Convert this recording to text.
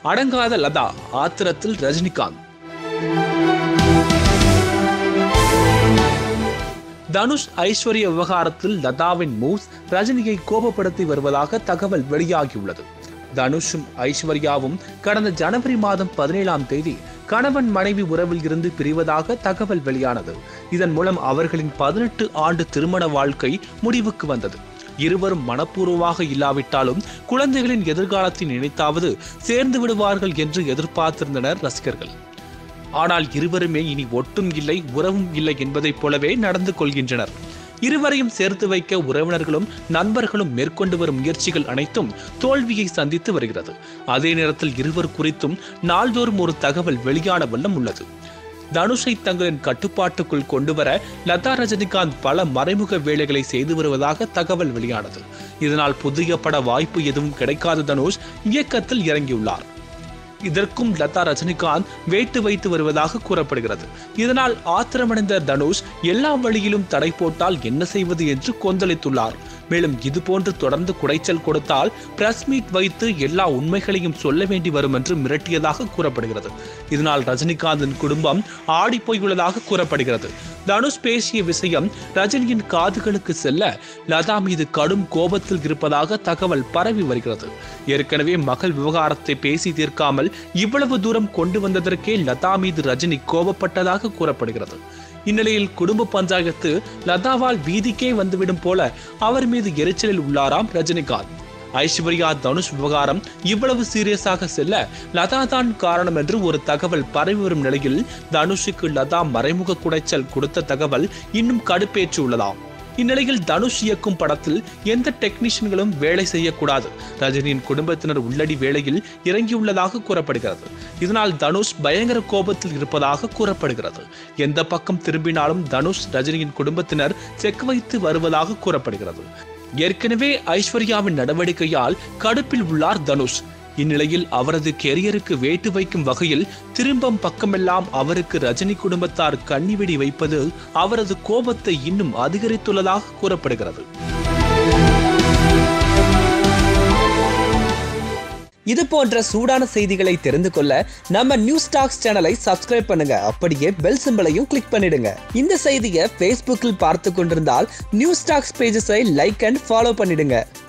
அடங்காத லதா ஆத்திரத்தில் ரஜினிகாந்த் தனுஷ் ஐஸ்வர்யா விவகாரத்தில் லதாவின் மூவ்ஸ் ரஜினியை கோபப்படுத்தி வருவதாக தகவல் வெளியாகியுள்ளது தனுஷும் ஐஸ்வர்யாவும் கடந்த ஜனவரி மாதம் பதினேழாம் தேதி கணவன் மனைவி உறவில் இருந்து பிரிவதாக தகவல் வெளியானது இதன் மூலம் அவர்களின் பதினெட்டு ஆண்டு திருமண வாழ்க்கை முடிவுக்கு வந்தது இருவரும் மனப்பூர்வமாக இல்லாவிட்டாலும் குழந்தைகளின் எதிர்காலத்தை நினைத்தாவது சேர்ந்து விடுவார்கள் என்று எதிர்பார்த்திருந்தனர் ரசிகர்கள் ஆனால் இருவருமே இனி ஒட்டும் இல்லை உறவும் இல்லை என்பதைப் போலவே நடந்து கொள்கின்றனர் இருவரையும் சேர்த்து வைக்க உறவினர்களும் நண்பர்களும் மேற்கொண்டு வரும் முயற்சிகள் அனைத்தும் தோல்வியை சந்தித்து வருகிறது அதே நேரத்தில் இருவர் குறித்தும் நாள்தோறும் ஒரு தகவல் வெளியான வண்ணம் உள்ளது தனுஷை தங்களின் கட்டுப்பாட்டுக்குள் கொண்டுவர லதா ரஜினிகாந்த் பல மறைமுக வேலைகளை செய்து வருவதாக தகவல் வெளியானது இதனால் புதிய பட வாய்ப்பு எதுவும் கிடைக்காத தனுஷ் இயக்கத்தில் இறங்கியுள்ளார் இதற்கும் லதா ரஜினிகாந்த் வேட்டு வைத்து வருவதாக கூறப்படுகிறது இதனால் ஆத்திரமடைந்த தனுஷ் எல்லா வழியிலும் தடை போட்டால் என்ன செய்வது என்று கொந்தளித்துள்ளார் மேலும் இதுபோன்று தொடர்ந்து குடைச்சல் கொடுத்தால் பிரஸ் மீட் வைத்து எல்லா உண்மைகளையும் சொல்ல வேண்டி வரும் என்று மிரட்டியதாக கூறப்படுகிறது இதனால் ரஜினிகாந்தின் குடும்பம் ஆடி போயுள்ளதாக கூறப்படுகிறது தனுஷ் பேசிய விஷயம் ரஜினியின் காதுகளுக்கு செல்ல லதா மீது கடும் கோபத்தில் இருப்பதாக தகவல் பரவி வருகிறது ஏற்கனவே மகள் விவகாரத்தை பேசி தீர்க்காமல் இவ்வளவு தூரம் கொண்டு வந்ததற்கே லதா மீது ரஜினி கோபப்பட்டதாக கூறப்படுகிறது இந்நிலையில் குடும்ப பஞ்சாயத்து லதாவால் வீதிக்கே வந்துவிடும் போல அவர் மீது எரிச்சலில் உள்ளாராம் ரஜினிகாந்த் ஐஸ்வர்யா தனுஷ் விவகாரம் இவ்வளவு சீரியஸாக செல்ல லதா தான் காரணம் என்று ஒரு தகவல் பரவி வரும் நிலையில் தனுஷுக்கு லதா மறைமுக குடைச்சல் கொடுத்த தகவல் இன்னும் கடுப்பேற்று உள்ளதாம் இந்நிலையில் தனுஷ் இயக்கும் படத்தில் எந்த டெக்னீஷியன்களும் வேலை செய்யக்கூடாது ரஜினியின் குடும்பத்தினர் உள்ளடி வேளையில் இறங்கியுள்ளதாக கூறப்படுகிறது இதனால் தனுஷ் பயங்கர கோபத்தில் இருப்பதாக கூறப்படுகிறது எந்த பக்கம் திரும்பினாலும் தனுஷ் ரஜினியின் குடும்பத்தினர் செக் வைத்து வருவதாக கூறப்படுகிறது ஏற்கனவே ஐஸ்வர்யாவின் நடவடிக்கையால் கடுப்பில் உள்ளார் தனுஷ் இந்நிலையில் அவரது கெரியருக்கு வேட்டு வைக்கும் வகையில் திரும்பம் பக்கமெல்லாம் அவருக்கு ரஜினி குடும்பத்தார் கண்ணிவெடி வைப்பது அவரது கோபத்தை இன்னும் அதிகரித்துள்ளதாக கூறப்படுகிறது இது போன்ற சூடான செய்திகளை தெரிந்து கொள்ள நம்ம நியூஸ் டாக்ஸ் சேனலை சப்ஸ்கிரைப் பண்ணுங்க அப்படியே பெல் சிம்பலையும் கிளிக் பண்ணிடுங்க இந்த செய்தியை ஃபேஸ்புக்கில் பார்த்து கொண்டிருந்தால் நியூஸ் டாக்ஸ் பேஜஸை லைக் அண்ட் ஃபாலோ பண்ணிடுங்க